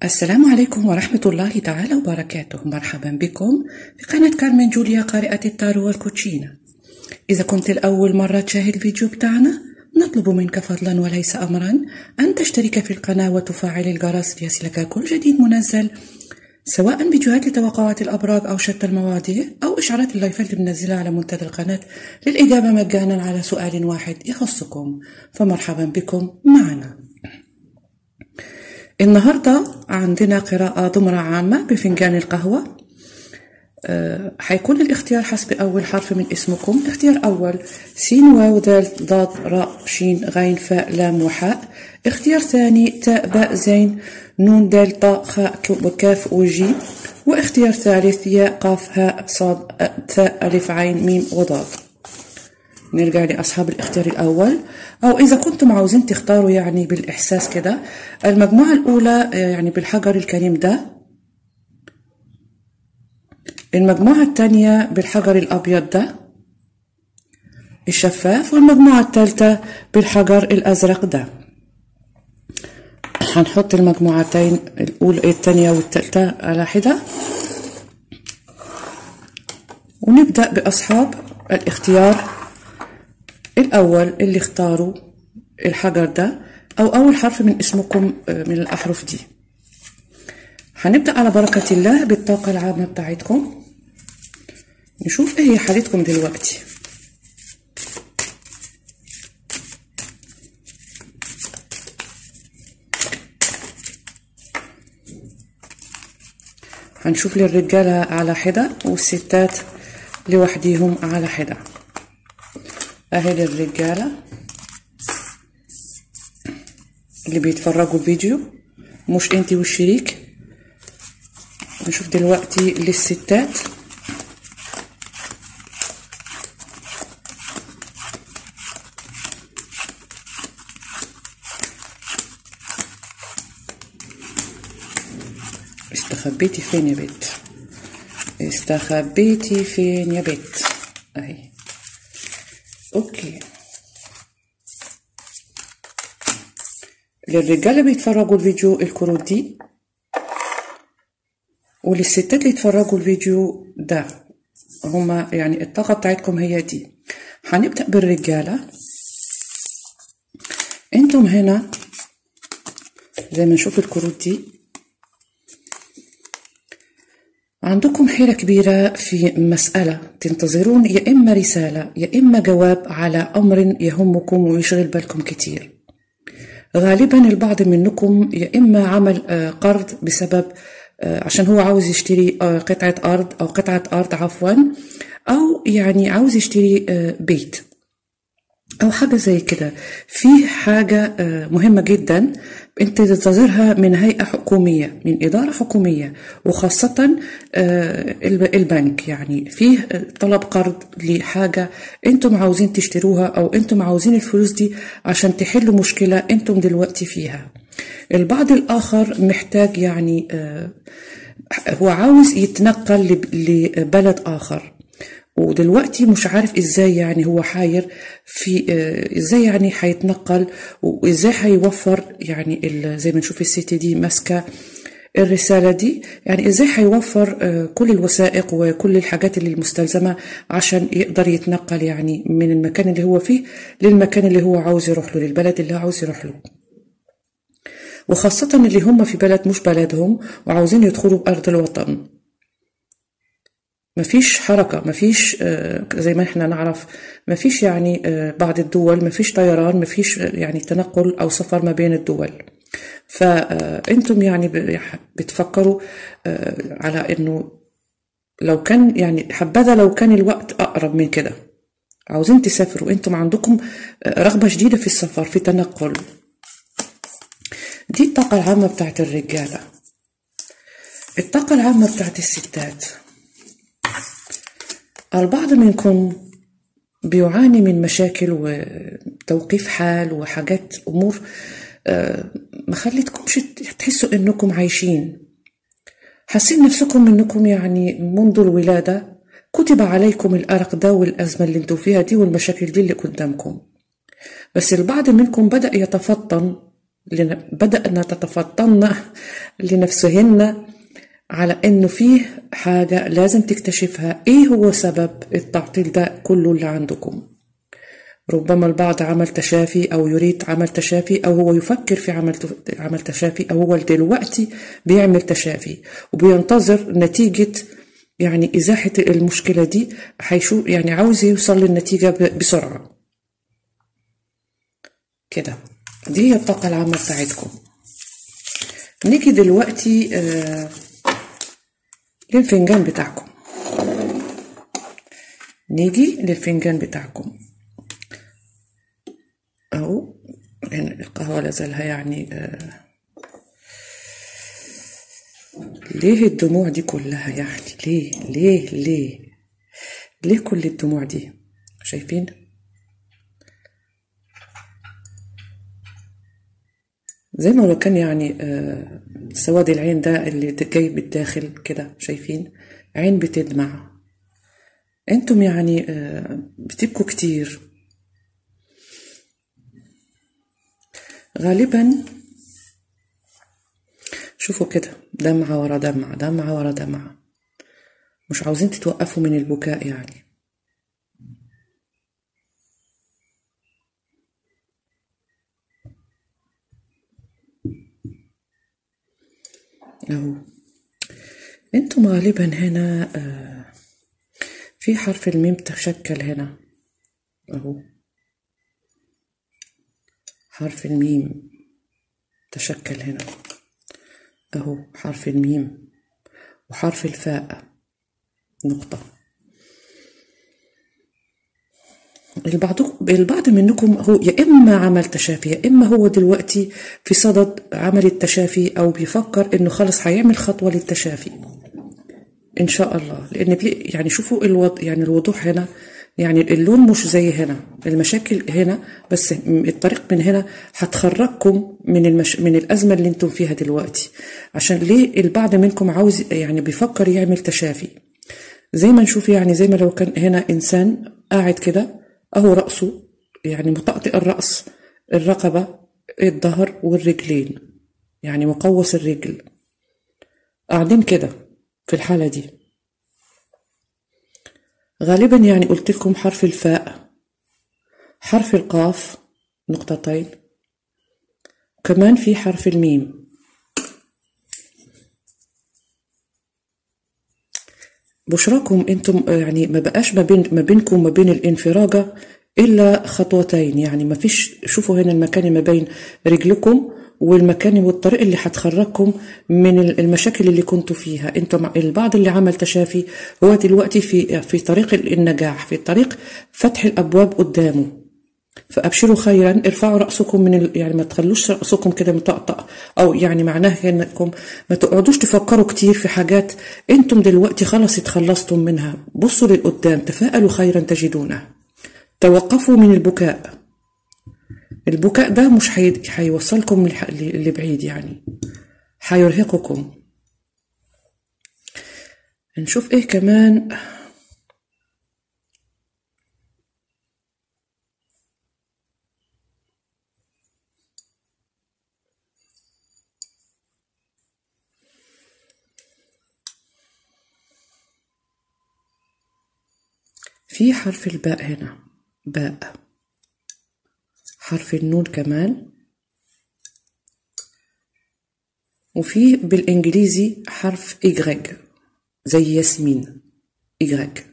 السلام عليكم ورحمة الله تعالى وبركاته مرحبا بكم في قناة كارمن جوليا قارئة التارو والكوتشينا إذا كنت الأول مرة تشاهد الفيديو بتاعنا نطلب منك فضلا وليس أمرا أن تشترك في القناة وتفعل الجرس ليصلك كل جديد منزل سواء فيديوهات لتوقعات الأبراج أو شتى المواضيع أو إشعارات اللايفات اللي بنزلها على منتدى القناة للإجابة مجانا على سؤال واحد يخصكم فمرحبا بكم معنا النهاردة عندنا قراءة ضمرة عامة بفنجان القهوة أه حيكون الاختيار حسب أول حرف من اسمكم اختيار أول سين واو دال ضاد راء شين غين فاء لام وحاء اختيار ثاني تاء باء زين نون دال طاء خاء وكاف وجيم واختيار ثالث ياء قاف هاء صاد ثاء ألف عين ميم وضاد نرجع لأصحاب الاختيار الأول أو إذا كنتم عاوزين تختاروا يعني بالإحساس كده المجموعة الأولى يعني بالحجر الكريم ده المجموعة الثانية بالحجر الأبيض ده الشفاف والمجموعة الثالثة بالحجر الأزرق ده هنحط المجموعتين الأولى الثانية والثالثة على حدة ونبدأ بأصحاب الاختيار الأول اللي اختاروا الحجر ده أو أول حرف من اسمكم من الأحرف دي هنبدأ على بركة الله بالطاقة العامة بتاعتكم نشوف ايه هي حالتكم دلوقتي هنشوف للرجالة على حدة والستات لوحديهم على حدة اهي للرجالة اللي بيتفرجوا الفيديو مش انتي والشريك نشوف دلوقتي للستات استخبيتي فين يا بنت استخبيتي فين يا بنت اهي اوكي للرجاله بيتفرجوا الفيديو الكروت دي وللستات اللي يتفرجوا الفيديو ده هما يعني الطاقة بتاعتكم هي دي هنبدأ بالرجالة انتم هنا زي ما نشوف الكروت دي عندكم حيرة كبيرة في مسألة تنتظرون يا إما رسالة يا إما جواب على أمر يهمكم ويشغل بالكم كتير غالبا البعض منكم يا إما عمل قرض بسبب عشان هو عاوز يشتري قطعة أرض أو قطعة أرض عفوا أو يعني عاوز يشتري بيت أو حاجة زي كده في حاجة مهمة جدا أنت تنتظرها من هيئة حكومية من إدارة حكومية وخاصة البنك يعني فيه طلب قرض لحاجة أنتم عاوزين تشتروها أو أنتم عاوزين الفلوس دي عشان تحلوا مشكلة أنتم دلوقتي فيها البعض الآخر محتاج يعني هو عاوز يتنقل لبلد آخر ودلوقتي مش عارف ازاي يعني هو حاير في ازاي يعني هيتنقل وازاي هيوفر يعني زي ما نشوف الست دي ماسكه الرساله دي يعني ازاي هيوفر كل الوثائق وكل الحاجات اللي المستلزمه عشان يقدر يتنقل يعني من المكان اللي هو فيه للمكان اللي هو عاوز يروح له للبلد اللي عاوز يروح له وخاصة اللي هم في بلد مش بلدهم وعاوزين يدخلوا بأرض الوطن مفيش حركة مفيش زي ما احنا نعرف مفيش يعني بعض الدول مفيش طيران مفيش يعني تنقل أو سفر ما بين الدول فأنتم يعني بتفكروا على أنه لو كان يعني حبذا لو كان الوقت أقرب من كده عاوزين تسافروا أنتم عندكم رغبة شديدة في السفر في تنقل دي الطاقة العامة بتاعت الرجالة الطاقة العامة بتاعت الستات البعض منكم بيعاني من مشاكل وتوقيف حال وحاجات أمور ما خلتكمش تحسوا إنكم عايشين حاسين نفسكم إنكم يعني منذ الولادة كتب عليكم الأرق ده والأزمة اللي انتوا فيها دي والمشاكل دي اللي قدامكم بس البعض منكم بدأ يتفطن لن- بدأنا تتفطن لنفسهن على انه فيه حاجة لازم تكتشفها ايه هو سبب التعطيل ده كله اللي عندكم ربما البعض عمل تشافي او يريد عمل تشافي او هو يفكر في عمل عمل تشافي او هو دلوقتي بيعمل تشافي وبينتظر نتيجة يعني ازاحة المشكلة دي هيشوف يعني عاوز يوصل للنتيجة ب- بسرعة كده دي هي الطاقة العامة بتاعتكم نيجي دلوقتي آه للفنجان بتاعكم نيجي للفنجان بتاعكم اهو لأن القهوة لازالها يعني آه ليه الدموع دي كلها يعني ليه ليه ليه ليه كل الدموع دي شايفين زي ما لو كان يعني آه سواد العين ده اللي جاي بالداخل كده شايفين عين بتدمع انتم يعني آه بتبكوا كتير غالبا شوفوا كده دمعة ورا دمعة دمعة ورا دمعة مش عاوزين تتوقفوا من البكاء يعني اهو انتم غالبا هنا آه في حرف الميم تشكل هنا اهو حرف الميم تشكل هنا اهو حرف الميم وحرف الفاء نقطة البعض البعض منكم هو يا اما عمل تشافي يا اما هو دلوقتي في صدد عمل التشافي او بيفكر انه خلص هيعمل خطوه للتشافي ان شاء الله لان بي يعني شوفوا الوض يعني الوضوح هنا يعني اللون مش زي هنا المشاكل هنا بس الطريق من هنا هتخرجكم من المش... من الازمه اللي انتم فيها دلوقتي عشان ليه البعض منكم عاوز يعني بيفكر يعمل تشافي زي ما نشوف يعني زي ما لو كان هنا انسان قاعد كده اهو راسه يعني مطأطئ الراس الرقبه الظهر والرجلين يعني مقوس الرجل قاعدين كده في الحاله دي غالبا يعني قلت لكم حرف الفاء حرف القاف نقطتين كمان في حرف الميم بشراكم انتم يعني ما بقاش ما بين ما بينكم وما بين الانفراجه الا خطوتين يعني ما فيش شوفوا هنا المكان ما بين رجلكم والمكان والطريق اللي هتخرجكم من المشاكل اللي كنتوا فيها انتم البعض اللي عمل تشافي هو دلوقتي في في طريق النجاح في طريق فتح الابواب قدامه فابشروا خيرا ارفعوا راسكم من ال... يعني ما تخلوش راسكم كده مطقطق او يعني معناه انكم ما تقعدوش تفكروا كتير في حاجات انتم دلوقتي خلاص اتخلصتم منها بصوا للقدام تفاءلوا خيرا تجدونه توقفوا من البكاء البكاء ده مش هيوصلكم لبعيد يعني هيرهقكم نشوف ايه كمان في حرف الباء هنا باء حرف النون كمان وفي بالإنجليزي حرف إيغريك زي ياسمين إيغريك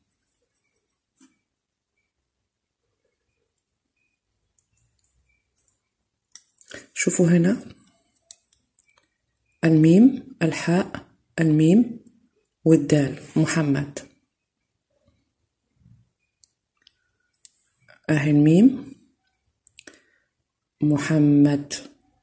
شوفوا هنا الميم الحاء الميم والدال محمد أهي الميم محمد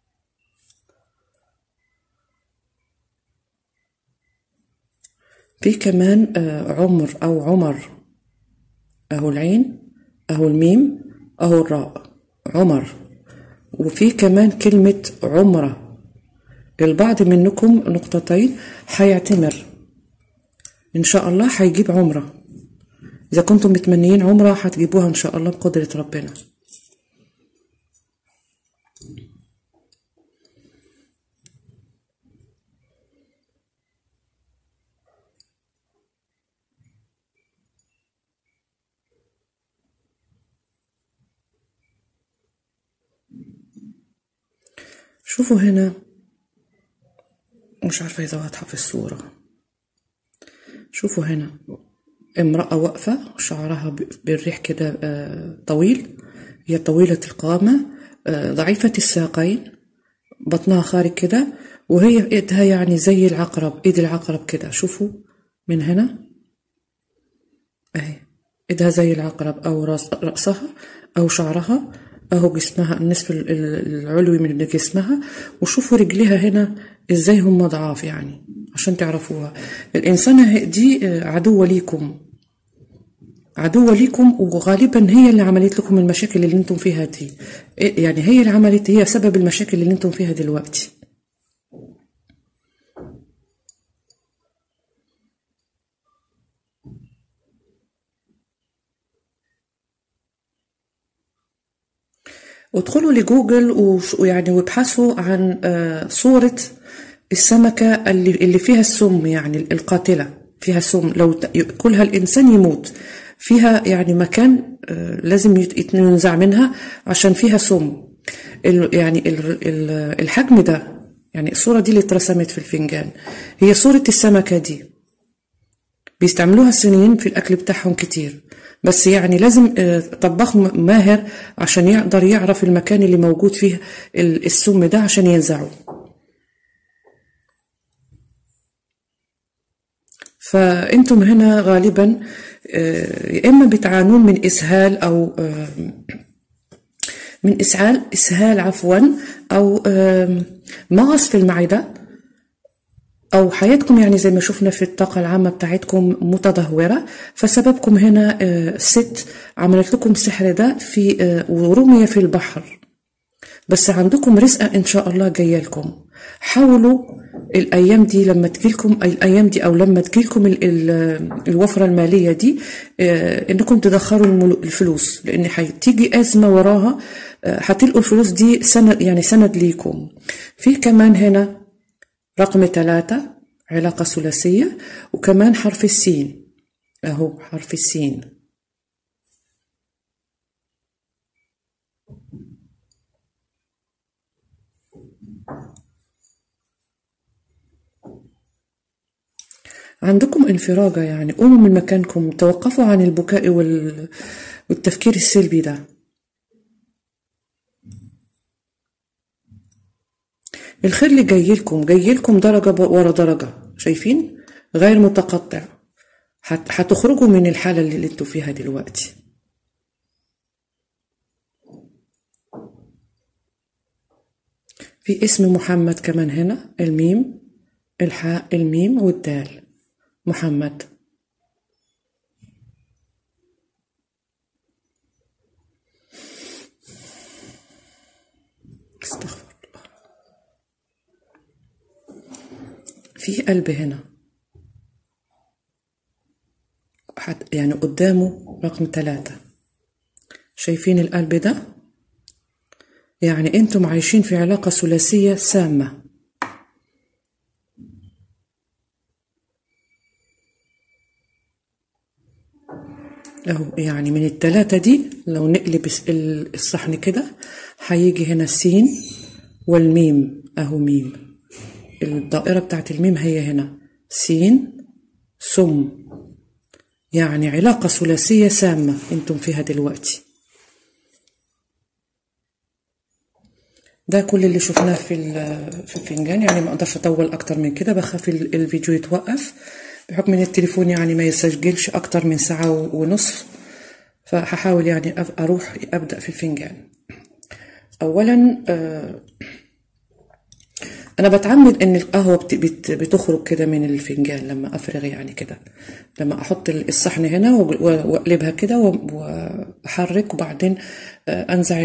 في كمان عمر أو عمر أهو العين أهو الميم أهو الراء عمر وفي كمان كلمة عمرة البعض منكم نقطتين هيعتمر إن شاء الله هيجيب عمرة إذا كنتم متمنيين عمرة هتجيبوها إن شاء الله بقدرة ربنا شوفوا هنا مش عارفة إذا واضحة في الصورة شوفوا هنا امرأة واقفة شعرها بالريح كده طويل هي طويلة القامة ضعيفة الساقين بطنها خارج كده وهي ايدها يعني زي العقرب ايد العقرب كده شوفوا من هنا اهي ايدها زي العقرب او راس رأسها او شعرها اهو جسمها النصف العلوي من جسمها وشوفوا رجليها هنا ازاي هم ضعاف يعني عشان تعرفوها الانسانة دي عدوة ليكم عدوة ليكم وغالبا هي اللي عملت لكم المشاكل اللي انتم فيها دي يعني هي اللي عملت هي سبب المشاكل اللي انتم فيها دلوقتي ادخلوا لجوجل ويعني وابحثوا عن صورة السمكة اللي اللي فيها السم يعني القاتلة فيها سم لو ياكلها الانسان يموت فيها يعني مكان لازم ينزع منها عشان فيها سم يعني الحجم ده يعني الصورة دي اللي اترسمت في الفنجان هي صورة السمكة دي بيستعملوها الصينيين في الأكل بتاعهم كتير بس يعني لازم طباخ ماهر عشان يقدر يعرف المكان اللي موجود فيه السم ده عشان ينزعه فانتم هنا غالبا يا اما بتعانون من اسهال او من اسهال اسهال عفوا او مغص في المعده او حياتكم يعني زي ما شفنا في الطاقه العامه بتاعتكم متدهوره فسببكم هنا ست عملت لكم السحر ده في ورمي في البحر بس عندكم رزقه ان شاء الله جايه لكم حاولوا الايام دي لما تجيلكم الايام دي او لما تجيلكم ال ال الوفره الماليه دي انكم تدخروا الفلوس لان هتيجي ازمه وراها هتلقوا الفلوس دي سند يعني سند ليكم في كمان هنا رقم ثلاثة علاقة ثلاثية وكمان حرف السين أهو حرف السين عندكم انفراجة يعني قوموا من مكانكم توقفوا عن البكاء وال... والتفكير السلبي ده الخير اللي جاي لكم جاي لكم درجة ورا درجة شايفين غير متقطع هتخرجوا من الحالة اللي انتوا فيها دلوقتي في اسم محمد كمان هنا الميم الحاء الميم والدال محمد استغفر الله في قلب هنا يعني قدامه رقم ثلاثة شايفين القلب ده يعني انتم عايشين في علاقة ثلاثية سامة اهو يعني من التلاتة دي لو نقلب الصحن كده هيجي هنا السين والميم اهو ميم الدائرة بتاعت الميم هي هنا سين سم يعني علاقة ثلاثية سامة انتم فيها دلوقتي ده كل اللي شفناه في في الفنجان يعني ما اقدرش اطول اكتر من كده بخاف الفيديو يتوقف بحكم ان التليفون يعني ما يسجلش اكتر من ساعة ونصف فهحاول يعني اروح ابدأ في الفنجان اولا انا بتعمد ان القهوة بت بت بتخرج كده من الفنجان لما افرغ يعني كده لما احط الصحن هنا واقلبها كده واحرك وبعدين انزع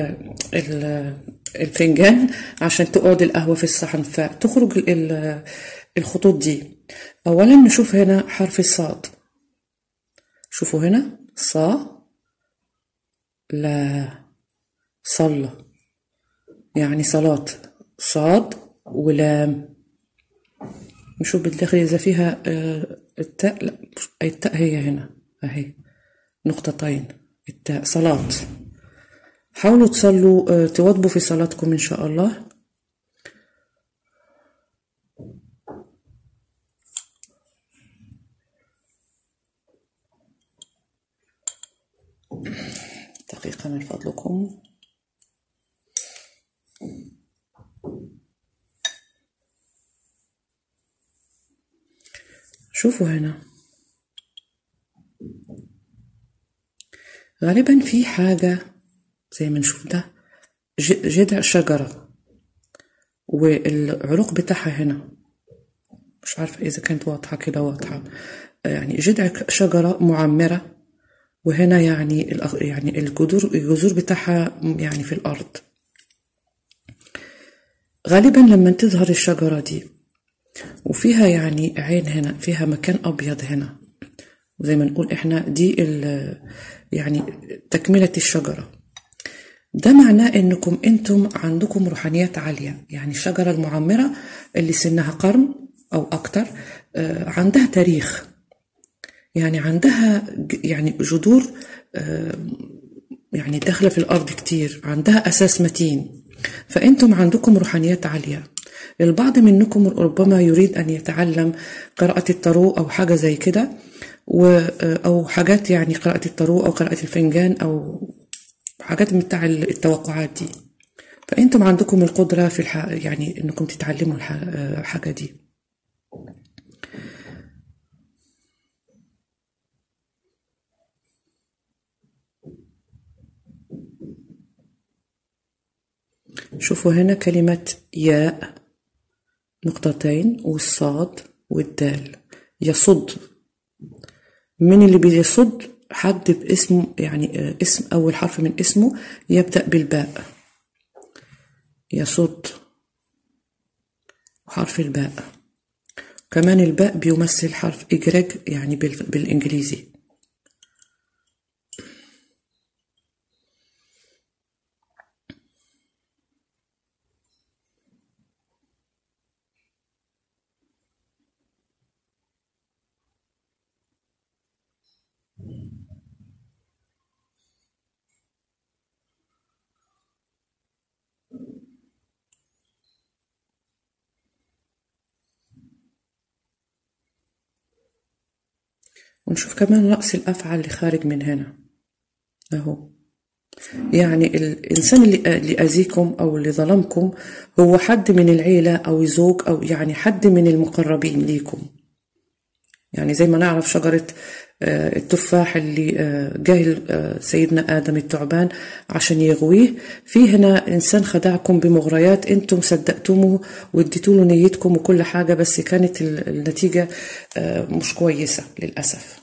الفنجان عشان تقعد القهوة في الصحن فتخرج الخطوط دي اولا نشوف هنا حرف الصاد شوفوا هنا صا لا صلى يعني صلاة صاد ولام نشوف بالداخل إذا فيها التاء لا التاء هي هنا أهي نقطتين التاء صلاة حاولوا تصلوا تواظبوا في صلاتكم إن شاء الله دقيقة من فضلكم شوفوا هنا غالبا في حاجة زي ما نشوف ده جذع شجرة والعروق بتاعها هنا مش عارفة إذا كانت واضحة كده واضحة يعني جذع شجرة معمرة وهنا يعني يعني الجذور الجذور بتاعها يعني في الأرض غالبا لما تظهر الشجرة دي وفيها يعني عين هنا فيها مكان أبيض هنا وزي ما نقول إحنا دي يعني تكملة الشجرة ده معناه إنكم أنتم عندكم روحانيات عالية يعني الشجرة المعمرة اللي سنها قرن أو أكتر عندها تاريخ يعني عندها يعني جذور يعني داخلة في الأرض كتير عندها أساس متين فأنتم عندكم روحانيات عالية البعض منكم ربما يريد أن يتعلم قراءة التارو أو حاجة زي كده أو حاجات يعني قراءة التارو أو قراءة الفنجان أو حاجات بتاع التوقعات دي فأنتم عندكم القدرة في الح... يعني أنكم تتعلموا الحاجة دي شوفوا هنا كلمة ياء نقطتين والصاد والدال يصد من اللي بيصد حد باسمه يعني اسم أول حرف من اسمه يبدأ بالباء يصد وحرف الباء كمان الباء بيمثل حرف إجرج يعني بالإنجليزي ونشوف كمان رأس الأفعى اللي خارج من هنا أهو يعني الإنسان اللي اللي أذيكم أو اللي ظلمكم هو حد من العيلة أو زوج أو يعني حد من المقربين ليكم يعني زي ما نعرف شجرة التفاح اللي جاهل سيدنا آدم الثعبان عشان يغويه في هنا إنسان خدعكم بمغريات أنتم صدقتموه واديتوا له نيتكم وكل حاجة بس كانت النتيجة مش كويسة للأسف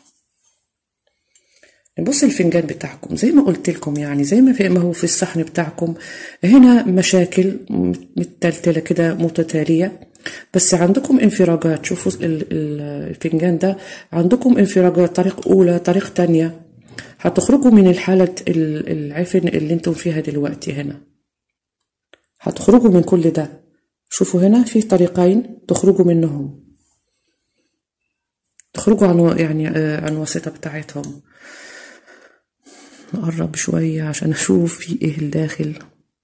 نبص الفنجان بتاعكم زي ما قلت لكم يعني زي ما في ما هو في الصحن بتاعكم هنا مشاكل متلتلة كده متتالية بس عندكم انفراجات شوفوا الفنجان ده عندكم انفراجات طريق أولى طريق تانية هتخرجوا من الحالة العفن اللي انتم فيها دلوقتي هنا هتخرجوا من كل ده شوفوا هنا في طريقين تخرجوا منهم تخرجوا عن يعني عن الوسيطة بتاعتهم نقرب شوية عشان أشوف في إيه الداخل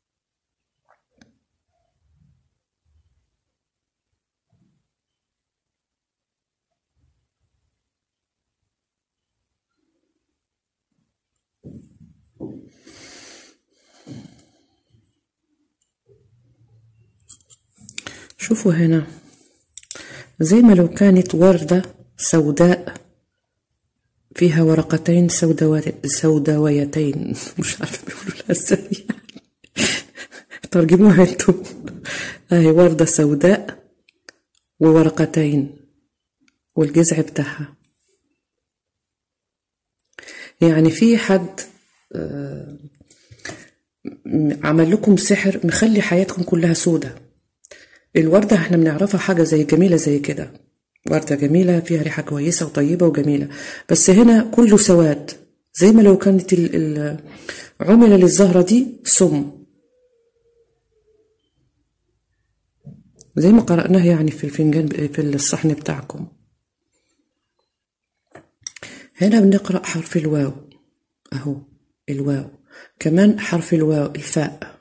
شوفوا هنا زي ما لو كانت وردة سوداء فيها ورقتين سوداويتين مش عارفة بيقولوا لها ازاي ترجموها انتم اهي وردة سوداء وورقتين والجذع بتاعها يعني في حد عمل لكم سحر مخلي حياتكم كلها سودة الوردة احنا بنعرفها حاجة زي جميلة زي كده وردة جميلة فيها ريحة كويسة وطيبة وجميلة بس هنا كله سواد زي ما لو كانت عمل للزهرة دي سم زي ما قرأناه يعني في الفنجان في الصحن بتاعكم هنا بنقرأ حرف الواو أهو الواو كمان حرف الواو الفاء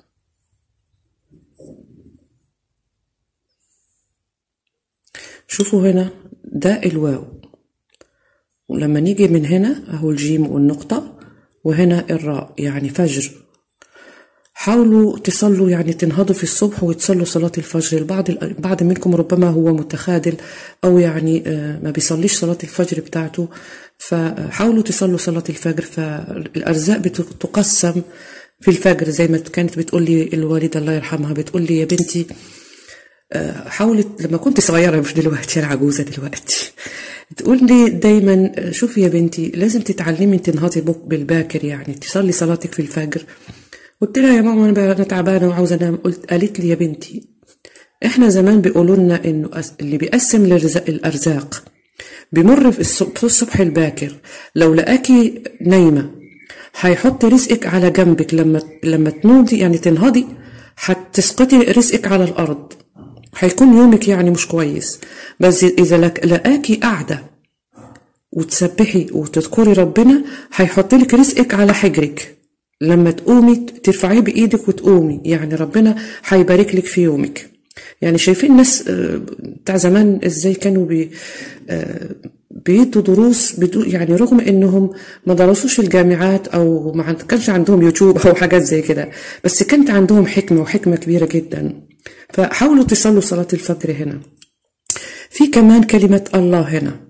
شوفوا هنا ده الواو ولما نيجي من هنا اهو الجيم والنقطة وهنا الراء يعني فجر حاولوا تصلوا يعني تنهضوا في الصبح وتصلوا صلاة الفجر البعض بعض منكم ربما هو متخاذل أو يعني ما بيصليش صلاة الفجر بتاعته فحاولوا تصلوا صلاة الفجر فالأرزاق بتقسم في الفجر زي ما كانت بتقول لي الوالدة الله يرحمها بتقول لي يا بنتي حاولت لما كنت صغيرة مش دلوقتي أنا عجوزة دلوقتي تقول لي دايما شوفي يا بنتي لازم تتعلمي تنهضي بالباكر يعني تصلي صلاتك في الفجر قلت لها يا ماما انا تعبانه وعاوزه انام قلت قالت لي يا بنتي احنا زمان بيقولوا لنا انه اللي بيقسم الارزاق بيمر في الصبح الباكر لو لقاكي نايمه هيحط رزقك على جنبك لما لما تنوضي يعني تنهضي هتسقطي رزقك على الارض هيكون يومك يعني مش كويس بس اذا لقاكي قاعده وتسبحي وتذكري ربنا هيحط لك رزقك على حجرك لما تقومي ترفعيه بايدك وتقومي يعني ربنا هيبارك لك في يومك يعني شايفين الناس بتاع زمان ازاي كانوا بي بيدوا دروس بدو يعني رغم انهم ما درسوش في الجامعات او ما كانش عندهم يوتيوب او حاجات زي كده بس كانت عندهم حكمه وحكمه كبيره جدا فحاولوا تصلوا صلاه الفجر هنا في كمان كلمه الله هنا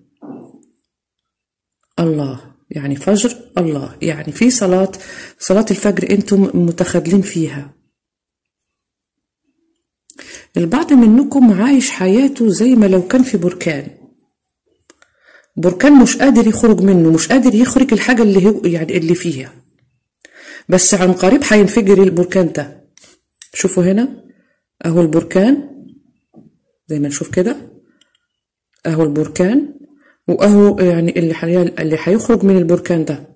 الله يعني فجر الله يعني في صلاة صلاة الفجر انتم متخاذلين فيها البعض منكم عايش حياته زي ما لو كان في بركان بركان مش قادر يخرج منه مش قادر يخرج الحاجة اللي هو يعني اللي فيها بس عن قريب هينفجر البركان ده شوفوا هنا اهو البركان زي ما نشوف كده اهو البركان واهو يعني اللي حي... اللي هيخرج من البركان ده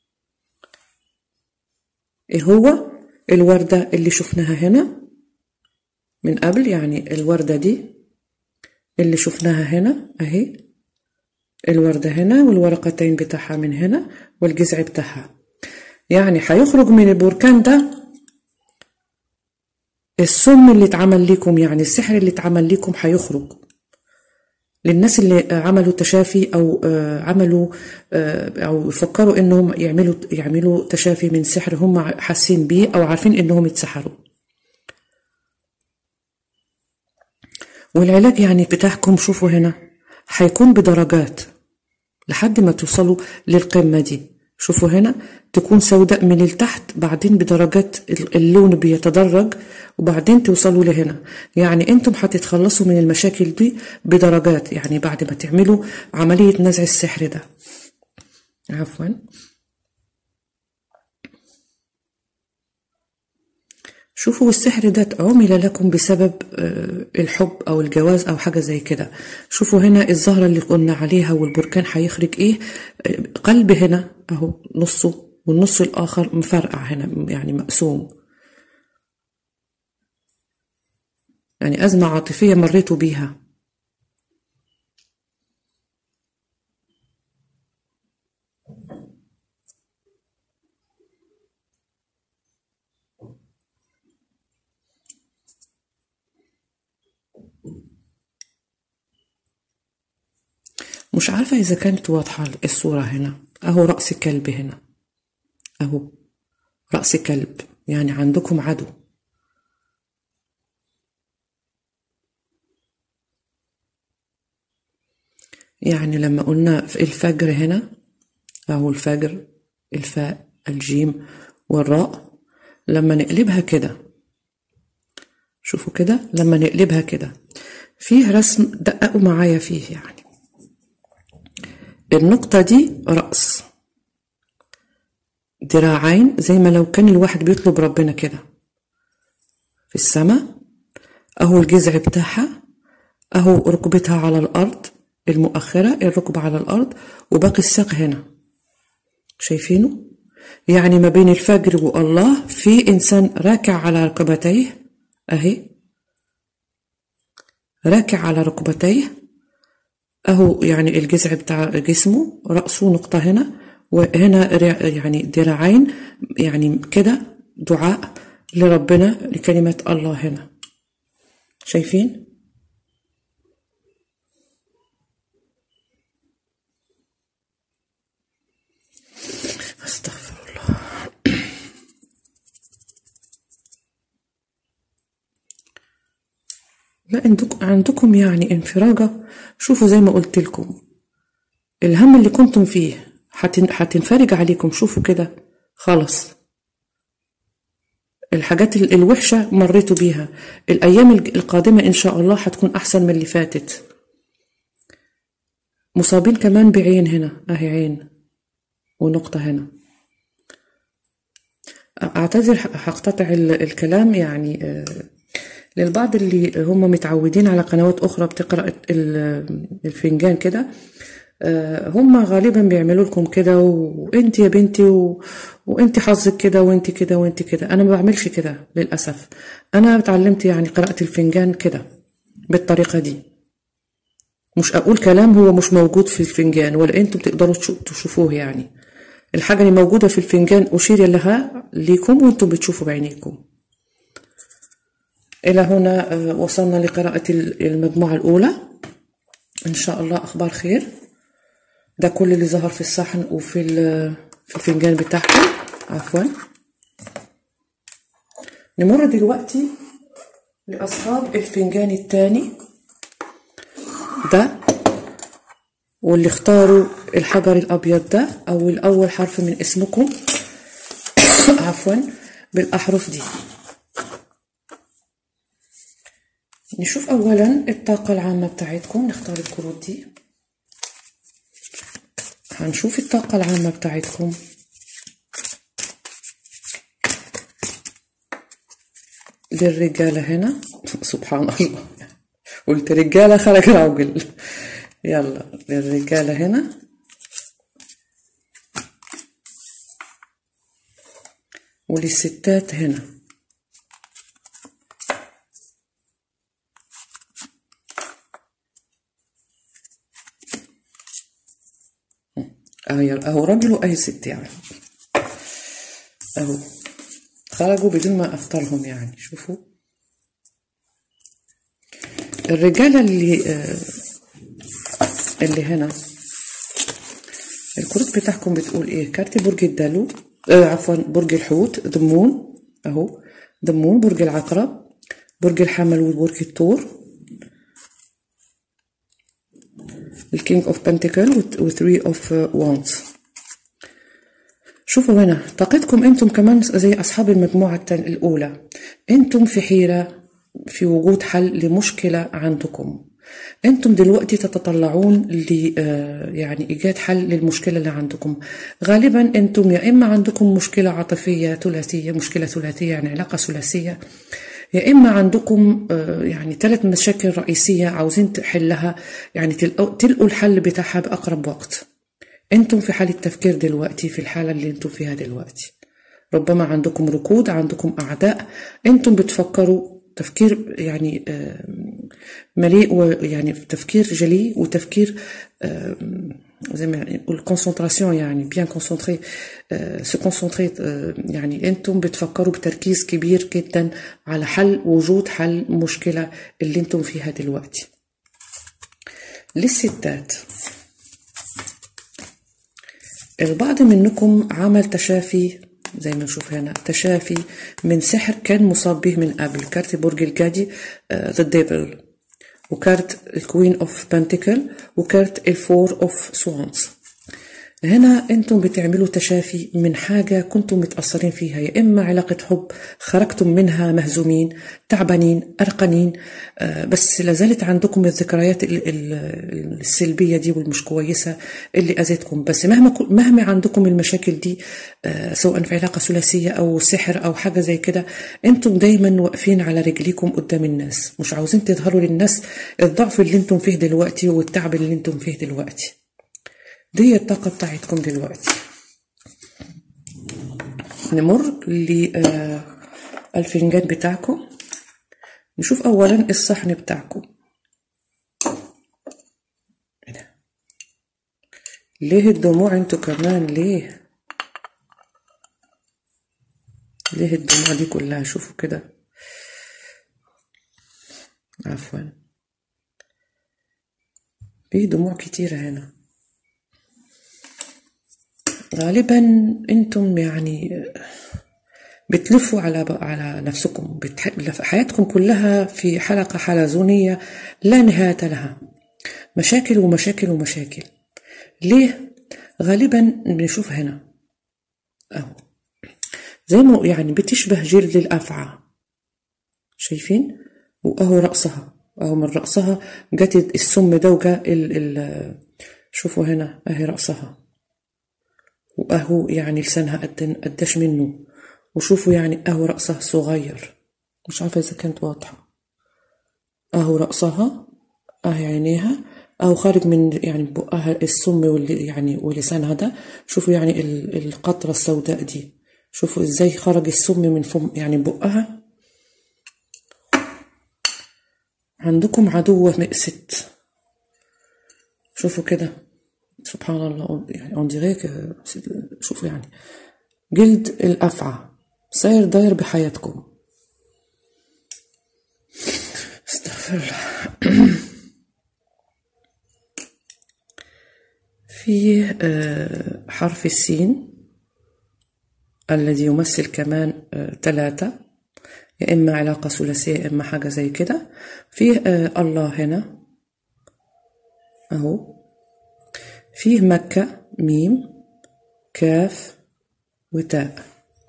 ايه هو الوردة اللي شفناها هنا من قبل يعني الوردة دي اللي شفناها هنا اهي الوردة هنا والورقتين بتاعها من هنا والجذع بتاعها يعني هيخرج من البركان ده السم اللي اتعمل لكم يعني السحر اللي اتعمل لكم هيخرج للناس اللي عملوا تشافي او عملوا او يفكروا انهم يعملوا يعملوا تشافي من سحر هم حاسين بيه او عارفين انهم اتسحروا والعلاج يعني بتاعكم شوفوا هنا هيكون بدرجات لحد ما توصلوا للقمه دي شوفوا هنا تكون سوداء من التحت بعدين بدرجات اللون بيتدرج وبعدين توصلوا لهنا يعني انتم هتتخلصوا من المشاكل دي بدرجات يعني بعد ما تعملوا عملية نزع السحر ده عفوا شوفوا السحر ده عمل لكم بسبب الحب او الجواز او حاجه زي كده شوفوا هنا الزهره اللي قلنا عليها والبركان هيخرج ايه قلب هنا اهو نصه والنص الاخر مفرقع هنا يعني مقسوم يعني ازمه عاطفيه مريتوا بيها مش عارفة إذا كانت واضحة الصورة هنا أهو رأس كلب هنا أهو رأس كلب يعني عندكم عدو يعني لما قلنا في الفجر هنا أهو الفجر الفاء الجيم والراء لما نقلبها كده شوفوا كده لما نقلبها كده فيه رسم دققوا معايا فيه يعني النقطة دي رأس ذراعين زي ما لو كان الواحد بيطلب ربنا كده في السماء أهو الجذع بتاعها أهو ركبتها على الأرض المؤخرة الركبة على الأرض وباقي الساق هنا شايفينه؟ يعني ما بين الفجر والله في إنسان راكع على ركبتيه أهي راكع على ركبتيه اهو يعني الجذع بتاع جسمه رأسه نقطة هنا وهنا يعني ذراعين يعني كده دعاء لربنا لكلمة الله هنا شايفين استغفر الله عندك عندكم يعني انفراجة شوفوا زي ما قلت لكم الهم اللي كنتم فيه حتن حتنفرج عليكم شوفوا كده خلاص الحاجات ال- الوحشة مريتوا بيها الأيام الج- القادمة إن شاء الله هتكون أحسن من اللي فاتت مصابين كمان بعين هنا أهي عين ونقطة هنا أعتذر ح- هقتطع ال- الكلام يعني آه، للبعض اللي هم متعودين على قنوات أخرى بتقرأ ال- الفنجان كده آه، هم غالبا بيعملوا لكم كده وانت يا بنتي و... وانت حظك كده وانت كده وانت كده انا ما بعملش كده للاسف انا اتعلمت يعني قراءة الفنجان كده بالطريقة دي مش اقول كلام هو مش موجود في الفنجان ولا انتم تقدروا تشو- تشوفوه يعني الحاجة اللي موجودة في الفنجان أشير لها ليكم وانتم بتشوفوا بعينيكم إلى هنا آه، وصلنا لقراءة ال- المجموعة الأولى إن شاء الله أخبار خير ده كل اللي ظهر في الصحن وفي ال- في الفنجان بتاعكم عفوا نمر دلوقتي لأصحاب الفنجان الثاني ده واللي اختاروا الحجر الأبيض ده أو الأول حرف من اسمكم عفوا بالأحرف دي نشوف أولا الطاقة العامة بتاعتكم نختار الكروت دي هنشوف الطاقة العامة بتاعتكم للرجالة هنا سبحان الله قلت رجالة خرج راجل يلا للرجالة هنا وللستات هنا اهو اهو راجل واهي ست يعني اهو خرجوا بدون ما اختارهم يعني شوفوا الرجالة اللي آه اللي هنا الكروت بتاعكم بتقول ايه كارت برج الدلو آه عفوا برج الحوت ضمون اهو ضمون برج العقرب برج الحمل وبرج الثور الكينج اوف بنتيكل وثري اوف وانز شوفوا هنا طاقتكم انتم كمان زي اصحاب المجموعه التان- الاولى انتم في حيره في وجود حل لمشكله عندكم انتم دلوقتي تتطلعون ل آه، يعني ايجاد حل للمشكله اللي عندكم غالبا انتم يا اما عندكم مشكله عاطفيه ثلاثيه مشكله ثلاثيه يعني علاقه ثلاثيه يا اما عندكم آه، يعني ثلاث مشاكل رئيسيه عاوزين تحلها يعني تلقوا تلقوا الحل بتاعها باقرب وقت انتم في حالة تفكير دلوقتي في الحالة اللي انتم فيها دلوقتي ربما عندكم ركود عندكم أعداء انتم بتفكروا تفكير يعني آم، مليء ويعني تفكير جلي وتفكير آم، زي ما نقول كونسنتراسيون يعني بيان كونسنتري سو كونسنتري يعني انتم بتفكروا بتركيز كبير جدا على حل وجود حل مشكلة اللي انتم فيها دلوقتي للستات البعض منكم عمل تشافي زي ما نشوف هنا تشافي من سحر كان مصاب به من قبل كارت برج الجدي ذا ديفل وكارت الكوين اوف بنتيكل وكارت الفور اوف سوانز هنا انتم بتعملوا تشافي من حاجة كنتم متأثرين فيها يا إما علاقة حب خرجتم منها مهزومين تعبانين أرقنين آه، بس لازالت عندكم الذكريات ال- ال- السلبية دي والمش كويسة اللي أذتكم بس مهما كو- مهما عندكم المشاكل دي آه، سواء في علاقة ثلاثية أو سحر أو حاجة زي كده انتم دايما واقفين على رجليكم قدام الناس مش عاوزين تظهروا للناس الضعف اللي انتم فيه دلوقتي والتعب اللي انتم فيه دلوقتي دي الطاقة بتاعتكم دلوقتي نمر للفنجان بتاعكم نشوف أولا الصحن بتاعكم إيه ده؟ ليه الدموع انتوا كمان ليه ليه الدموع دي كلها شوفوا كده عفوا في دموع كتيرة هنا غالبا انتم يعني بتلفوا على على نفسكم بتح... حياتكم كلها في حلقة حلزونية لا نهاية لها مشاكل ومشاكل ومشاكل ليه؟ غالبا بنشوف هنا أهو زي ما يعني بتشبه جلد الأفعى شايفين؟ وأهو رأسها أهو من رأسها جت السم ده وجا ال... ال... شوفوا هنا أهي رأسها وأهو يعني لسانها قد قداش منه وشوفوا يعني أهو رأسها صغير مش عارفة إذا كانت واضحة أهو رأسها أهي عينيها أهو خارج من يعني بقها السم واللي يعني ولسانها ده شوفوا يعني القطرة السوداء دي شوفوا إزاي خرج السم من فم يعني بقها عندكم عدوة مئست شوفوا كده سبحان الله يعني اون ديريك شوفوا يعني جلد الأفعى ساير داير بحياتكم استغفر الله في حرف السين الذي يمثل كمان ثلاثة يا إما علاقة ثلاثية يا إما حاجة زي كده فيه الله هنا أهو فيه مكة ميم كاف وتاء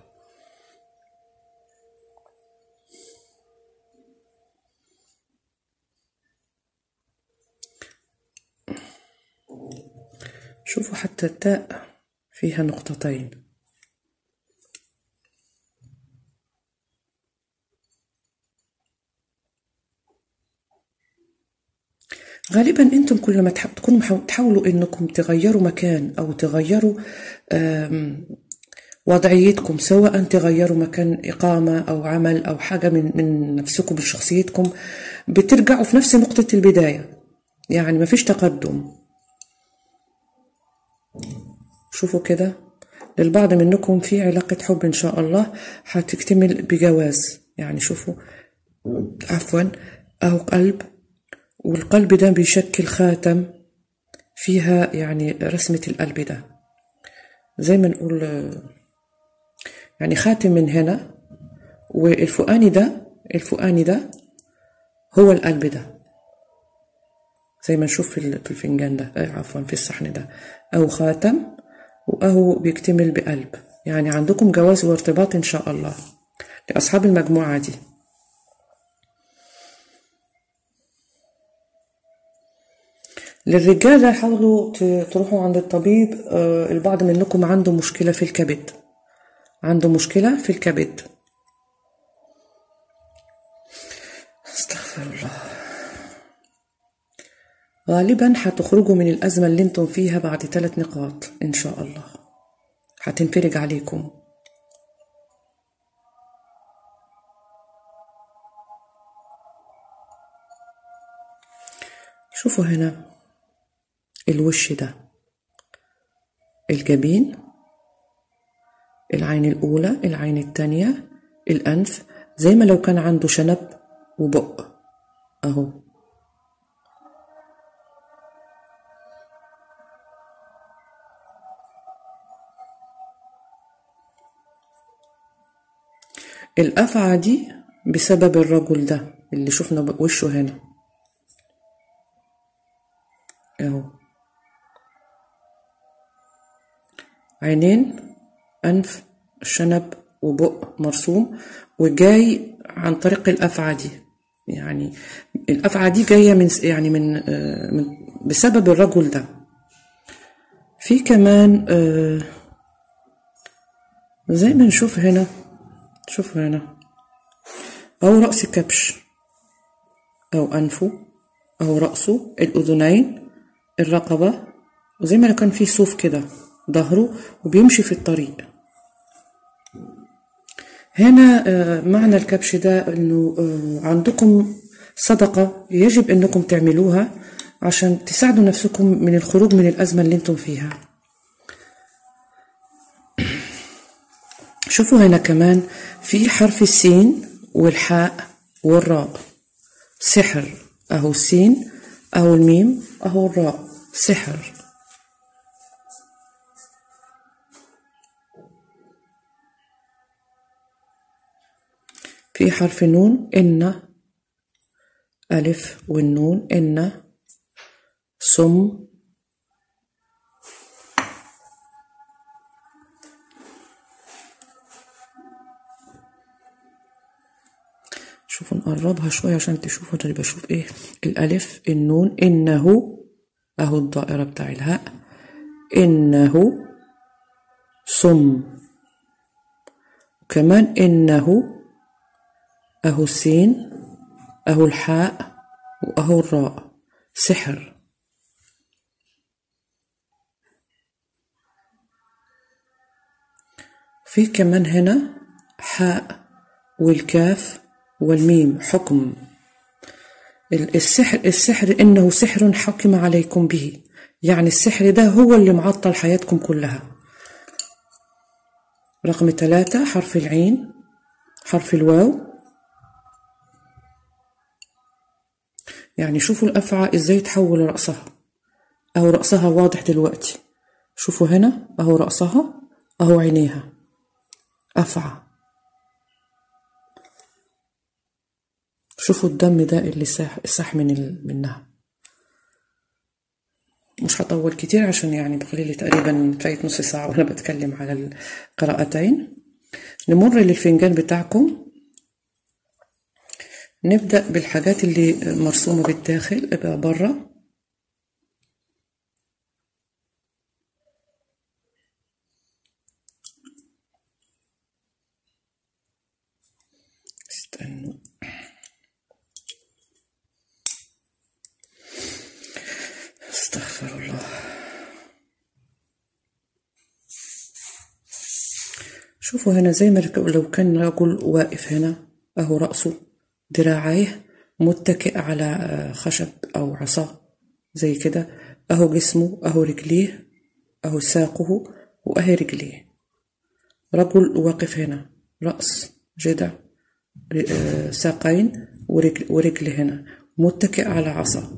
شوفوا حتى التاء فيها نقطتين غالبا انتم كل ما تكونوا تحاولوا انكم تغيروا مكان او تغيروا وضعيتكم سواء تغيروا مكان اقامه او عمل او حاجه من من نفسكم من شخصيتكم بترجعوا في نفس نقطه البدايه يعني ما فيش تقدم شوفوا كده للبعض منكم في علاقة حب إن شاء الله هتكتمل بجواز يعني شوفوا عفوا أو قلب والقلب ده بيشكل خاتم فيها يعني رسمة القلب ده زي ما نقول يعني خاتم من هنا والفؤاني ده الفؤاني ده هو القلب ده زي ما نشوف في الفنجان ده عفوا في الصحن ده أو خاتم وأهو بيكتمل بقلب يعني عندكم جواز وارتباط إن شاء الله لأصحاب المجموعة دي للرجالة حاولوا تروحوا عند الطبيب البعض منكم عنده مشكلة في الكبد عنده مشكلة في الكبد استغفر الله غالبا هتخرجوا من الأزمة اللي انتم فيها بعد ثلاث نقاط إن شاء الله هتنفرج عليكم شوفوا هنا الوش ده الجبين العين الأولى العين التانية الأنف زي ما لو كان عنده شنب وبق أهو الأفعى دي بسبب الرجل ده اللي شفنا وشه هنا اهو عينين أنف شنب وبق مرسوم وجاي عن طريق الأفعى دي يعني الأفعى دي جاية من يعني من, من بسبب الرجل ده في كمان زي ما نشوف هنا شوفوا هنا أو رأس كبش أو أنفه أو رأسه الأذنين الرقبة وزي ما لو كان فيه صوف كده ظهره وبيمشي في الطريق هنا معنى الكبش ده انه عندكم صدقة يجب انكم تعملوها عشان تساعدوا نفسكم من الخروج من الأزمة اللي انتم فيها شوفوا هنا كمان في حرف السين والحاء والراء سحر أهو السين أهو الميم أهو الراء سحر في حرف النون إن ألف والنون إن سم شوفوا نقربها شوية عشان تشوفوا أنا بشوف إيه الألف النون إنه أهو الدائرة بتاع الهاء إنه صم كمان إنه أهو السين أهو الحاء وأهو الراء سحر في كمان هنا حاء والكاف والميم حكم السحر السحر إنه سحر حكم عليكم به يعني السحر ده هو اللي معطل حياتكم كلها رقم ثلاثة حرف العين حرف الواو يعني شوفوا الأفعى إزاي تحول رأسها أهو رأسها واضح دلوقتي شوفوا هنا أهو رأسها أهو عينيها أفعى شوفوا الدم ده اللي ساح, ساح من ال... منها مش هطول كتير عشان يعني بقالي لي تقريبا فايت نص ساعة وأنا بتكلم على القراءتين نمر للفنجان بتاعكم نبدأ بالحاجات اللي مرسومة بالداخل ابقى برا استنوا استغفر الله شوفوا هنا زي ما لو كان رجل واقف هنا اهو رأسه ذراعيه متكئ على خشب او عصا زي كده اهو جسمه اهو رجليه اهو ساقه واهي رجليه رجل واقف هنا رأس جدع ساقين ورجل, ورجل هنا متكئ على عصا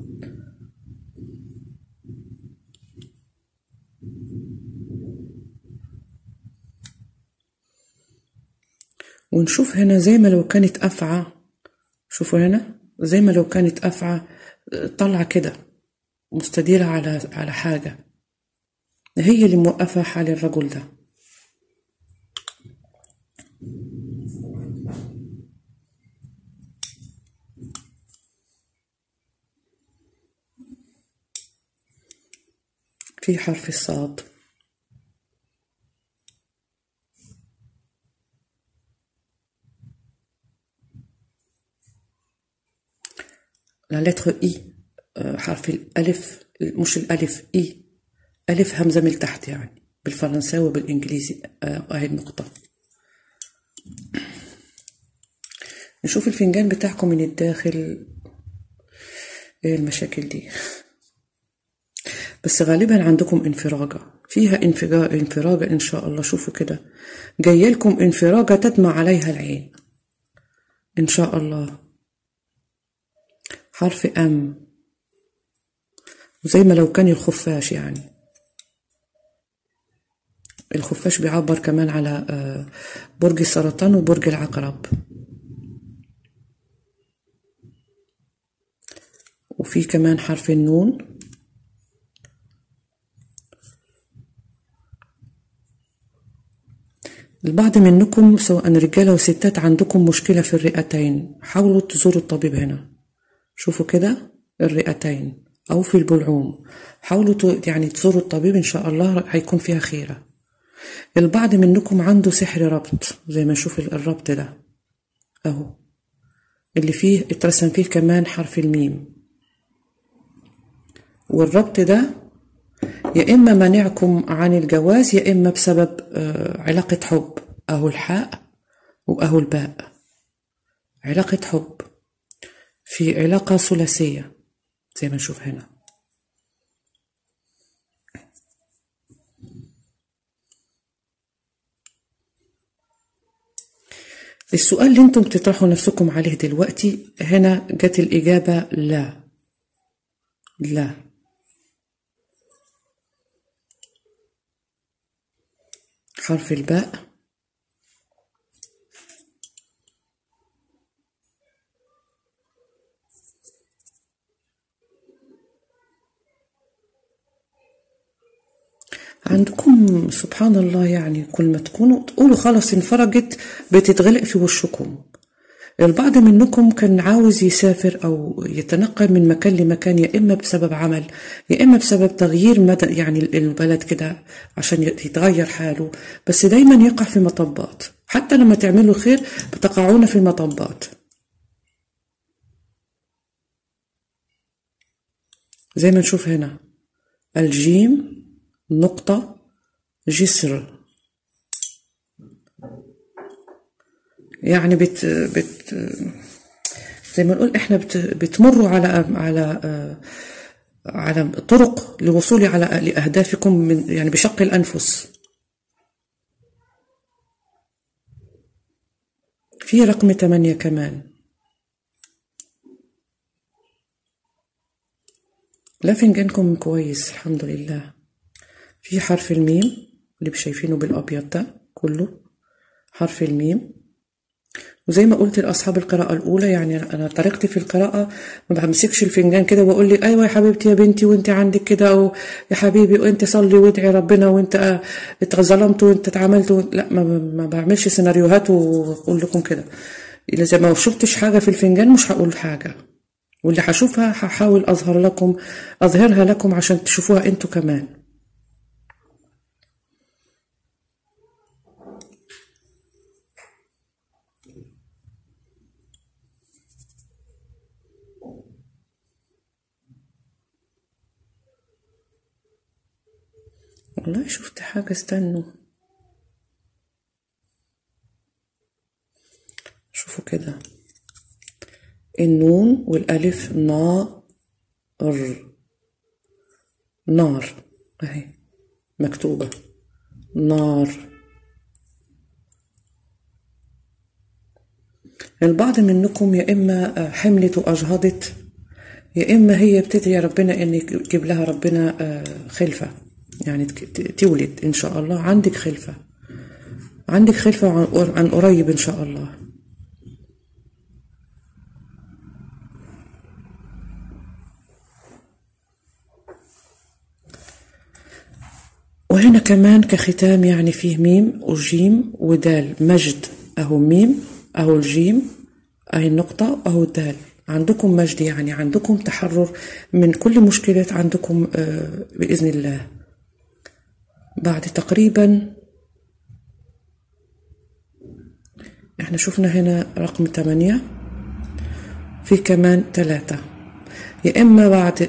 ونشوف هنا زي ما لو كانت أفعى شوفوا هنا زي ما لو كانت أفعى طالعة كده مستديرة على على حاجة هي اللي موقفة حال الرجل ده في حرف الصاد لا لتر اي حرف الالف مش الالف اي الف همزه من تحت يعني بالفرنساوي وبالانجليزي اهي النقطه نشوف الفنجان بتاعكم من الداخل ايه المشاكل دي بس غالبا عندكم انفراجة فيها انفراجة ان شاء الله شوفوا كده جايه لكم انفراجة تدمع عليها العين ان شاء الله حرف أم زي ما لو كان الخفاش يعني الخفاش بيعبر كمان على برج السرطان وبرج العقرب وفي كمان حرف النون البعض منكم سواء رجالة وستات عندكم مشكلة في الرئتين حاولوا تزوروا الطبيب هنا شوفوا كده الرئتين أو في البلعوم حاولوا يعني تزوروا الطبيب إن شاء الله هيكون فيها خيرة البعض منكم عنده سحر ربط زي ما نشوف الربط ده أهو اللي فيه اترسم فيه كمان حرف الميم والربط ده يا إما منعكم عن الجواز يا إما بسبب علاقة حب أهو الحاء وأهو الباء علاقة حب في علاقة ثلاثية زي ما نشوف هنا السؤال اللي انتم تطرحوا نفسكم عليه دلوقتي هنا جت الإجابة لا لا حرف الباء عندكم سبحان الله يعني كل ما تكونوا تقولوا خلاص انفرجت بتتغلق في وشكم البعض منكم كان عاوز يسافر أو يتنقل من مكان لمكان يا إما بسبب عمل يا إما بسبب تغيير مدى يعني البلد كده عشان يتغير حاله بس دايما يقع في مطبات حتى لما تعملوا خير بتقعون في المطبات زي ما نشوف هنا الجيم نقطة جسر يعني بت بت زي ما نقول احنا بت بتمروا على على على طرق للوصول على لأهدافكم من يعني بشق الأنفس في رقم ثمانية كمان لا فنجانكم كويس الحمد لله في حرف الميم اللي شايفينه بالأبيض ده كله حرف الميم وزي ما قلت لاصحاب القراءه الاولى يعني انا طريقتي في القراءه ما بمسكش الفنجان كده واقول لك ايوه يا حبيبتي يا بنتي وانت عندك كده او يا حبيبي وانت صلي وادعي ربنا وانت اتظلمت وانت اتعاملت لا ما, ما بعملش سيناريوهات واقول لكم كده اذا ما شفتش حاجه في الفنجان مش هقول حاجه واللي هشوفها هحاول اظهر لكم اظهرها لكم عشان تشوفوها انتوا كمان والله شفت حاجة استنوا شوفوا كده النون والألف نار نار أهي مكتوبة نار البعض منكم يا إما حملت وأجهضت يا إما هي بتدعي ربنا إن يجيب لها ربنا خلفة يعني تولد إن شاء الله عندك خلفة عندك خلفة عن قريب إن شاء الله وهنا كمان كختام يعني فيه ميم وجيم ودال مجد أهو ميم أهو الجيم أهي النقطة أهو الدال عندكم مجد يعني عندكم تحرر من كل مشكلات عندكم بإذن الله بعد تقريبا احنا شفنا هنا رقم ثمانية في كمان ثلاثة يا إما بعد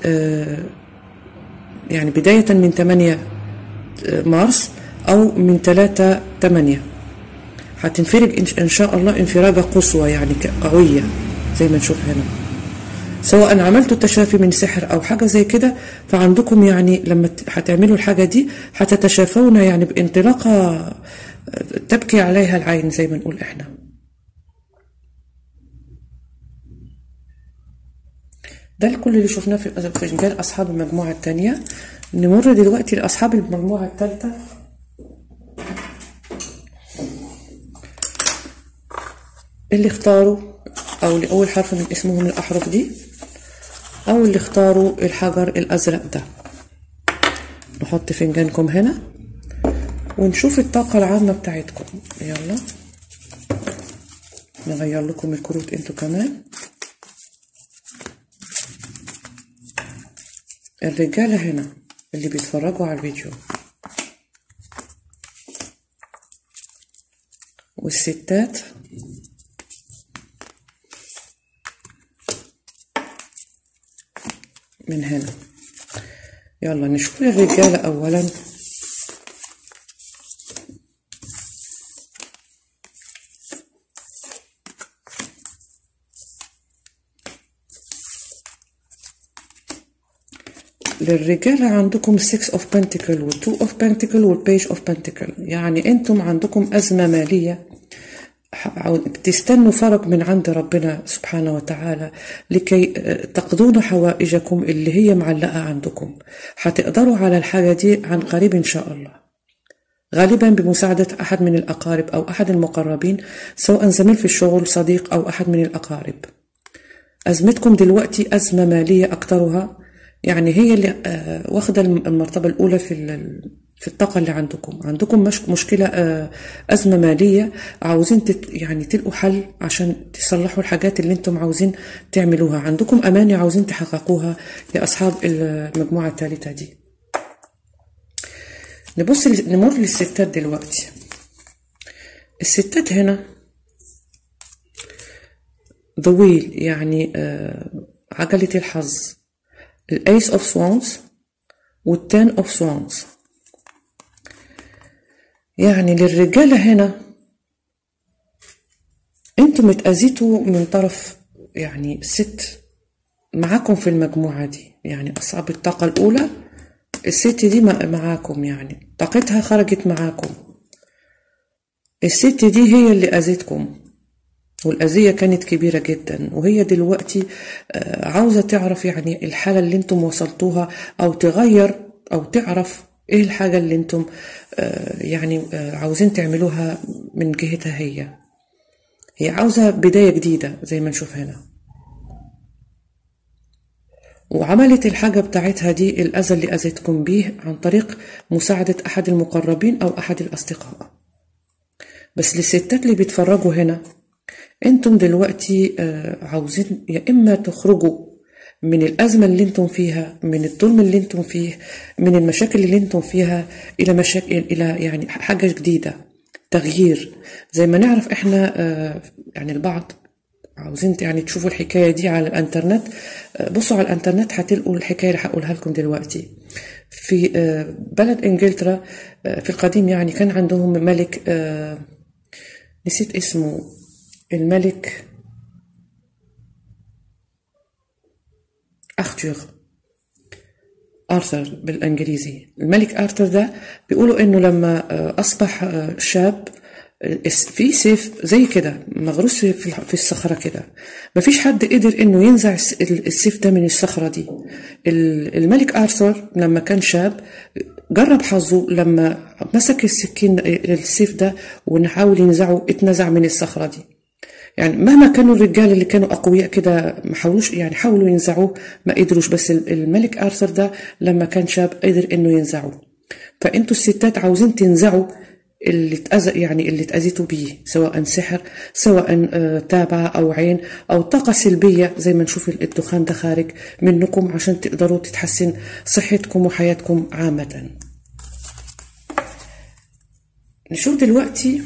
يعني بداية من ثمانية مارس أو من ثلاثة ثمانية هتنفرج إن شاء الله انفراجة قصوى يعني قوية زي ما نشوف هنا سواء عملتوا التشافي من سحر او حاجه زي كده فعندكم يعني لما هتعملوا الحاجه دي هتتشافون يعني بانطلاقه تبكي عليها العين زي ما نقول احنا ده الكل اللي شفناه في فنجان اصحاب المجموعه الثانيه نمر دلوقتي لاصحاب المجموعه الثالثه اللي اختاروا او اللي اول حرف من اسمهم من الاحرف دي او اللي اختاروا الحجر الازرق ده نحط فنجانكم هنا ونشوف الطاقة العامة بتاعتكم يلا نغير لكم الكروت انتوا كمان الرجالة هنا اللي بيتفرجوا على الفيديو والستات من هنا يلا نشوف الرجالة أولا للرجالة عندكم 6 of pentacle وال 2 of pentacle وال page of pentacle يعني انتم عندكم أزمة مالية بتستنوا فرج من عند ربنا سبحانه وتعالى لكي تقضون حوائجكم اللي هي معلقة عندكم هتقدروا على الحاجة دي عن قريب إن شاء الله غالبا بمساعدة أحد من الأقارب أو أحد المقربين سواء زميل في الشغل صديق أو أحد من الأقارب أزمتكم دلوقتي أزمة مالية أكترها يعني هي اللي واخدة المرتبة الأولى في في الطاقة اللي عندكم عندكم مش مشكلة آه، أزمة مالية عاوزين تت يعني تلقوا حل عشان تصلحوا الحاجات اللي انتم عاوزين تعملوها عندكم أماني عاوزين تحققوها يا أصحاب المجموعة الثالثة دي نبص نمر للستات دلوقتي الستات هنا the wheel يعني آه، عجلة الحظ الايس اوف سوانز والتان اوف سوانز يعني للرجالة هنا انتوا متأذيتوا من طرف يعني ست معاكم في المجموعة دي يعني أصحاب الطاقة الأولى الست دي معاكم يعني طاقتها خرجت معاكم الست دي هي اللي أذتكم والأذية كانت كبيرة جدا وهي دلوقتي عاوزة تعرف يعني الحالة اللي انتم وصلتوها أو تغير أو تعرف ايه الحاجة اللي انتم يعني عاوزين تعملوها من جهتها هي هي عاوزة بداية جديدة زي ما نشوف هنا وعملت الحاجة بتاعتها دي الأذى اللي أذتكم بيه عن طريق مساعدة أحد المقربين أو أحد الأصدقاء بس للستات اللي بيتفرجوا هنا انتم دلوقتي عاوزين يا إما تخرجوا من الأزمة اللي انتم فيها من الظلم اللي انتم فيه من المشاكل اللي انتم فيها إلى مشاكل إلى يعني حاجة جديدة تغيير زي ما نعرف احنا يعني البعض عاوزين يعني تشوفوا الحكاية دي على الانترنت بصوا على الانترنت هتلقوا الحكاية اللي هقولها لكم دلوقتي في بلد انجلترا في القديم يعني كان عندهم ملك نسيت اسمه الملك أرثر آرثر بالإنجليزي الملك آرثر ده بيقولوا إنه لما أصبح شاب في سيف زي كده مغروس في الصخرة كده مفيش حد قدر إنه ينزع السيف ده من الصخرة دي الملك آرثر لما كان شاب جرب حظه لما مسك السكين السيف ده ونحاول ينزعه اتنزع من الصخرة دي يعني مهما كانوا الرجال اللي كانوا اقوياء كده ما حاولوش يعني حاولوا ينزعوه ما قدروش بس الملك ارثر ده لما كان شاب قدر انه ينزعه فانتوا الستات عاوزين تنزعوا اللي اتأذى يعني اللي اتأذيتوا بيه سواء سحر سواء تابعة أو عين أو طاقة سلبية زي ما نشوف الدخان ده خارج منكم عشان تقدروا تتحسن صحتكم وحياتكم عامة نشوف دلوقتي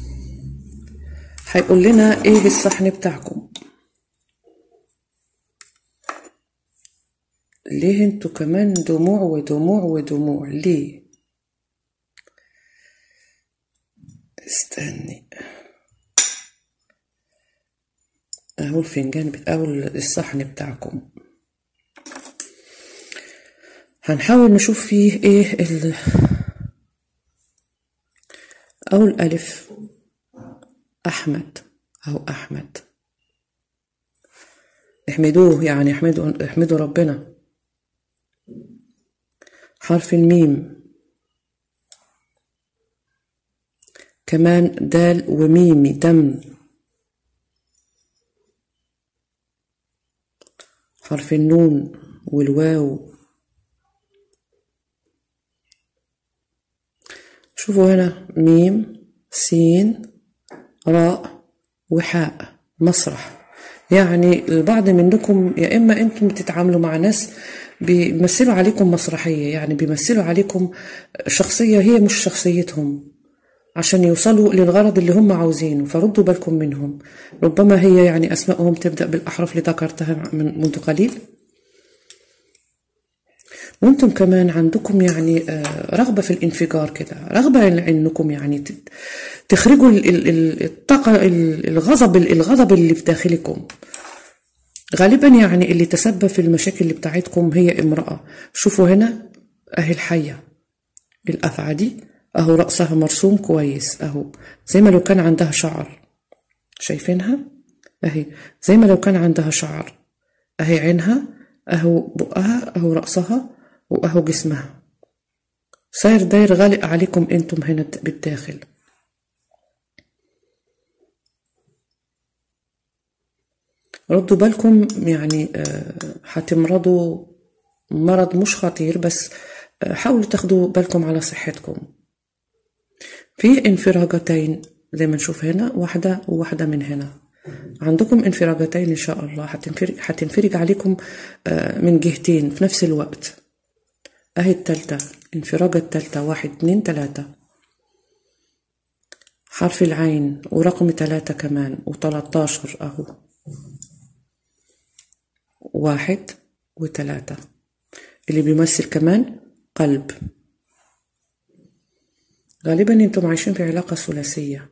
هيقول لنا ايه الصحن بتاعكم ليه انتوا كمان دموع ودموع ودموع ليه استني اهو الفنجان اهو الصحن بتاعكم هنحاول نشوف فيه ايه ال او الالف أحمد أو أحمد احمدوه يعني احمدوا احمدوا ربنا حرف الميم كمان دال وميمي دم حرف النون والواو شوفوا هنا ميم سين راء وحاء مسرح يعني البعض منكم يا إما أنتم تتعاملوا مع ناس بيمثلوا عليكم مسرحية يعني بيمثلوا عليكم شخصية هي مش شخصيتهم عشان يوصلوا للغرض اللي هم عاوزينه فردوا بالكم منهم ربما هي يعني أسمائهم تبدأ بالأحرف اللي ذكرتها من منذ قليل وانتم كمان عندكم يعني رغبة في الانفجار كده رغبة انكم يعني تخرجوا الطاقة الغضب الغضب اللي في داخلكم غالبا يعني اللي تسبب في المشاكل اللي بتاعتكم هي امرأة شوفوا هنا اهي الحية الأفعى دي اهو رأسها مرسوم كويس اهو زي ما لو كان عندها شعر شايفينها اهي زي ما لو كان عندها شعر اهي عينها اهو بقها اهو رأسها واهو جسمها صاير داير غالق عليكم انتم هنا بالداخل ردوا بالكم يعني هتمرضوا مرض مش خطير بس حاولوا تاخدوا بالكم على صحتكم في انفراجتين زي ما نشوف هنا واحدة وواحدة من هنا عندكم انفراجتين إن شاء الله هتنفرج, هتنفرج عليكم من جهتين في نفس الوقت أهي التالتة انفراجة التالتة واحد اتنين تلاتة حرف العين ورقم تلاتة كمان وتلاتاشر أهو واحد وتلاتة اللي بيمثل كمان قلب غالبا انتم عايشين في علاقة ثلاثية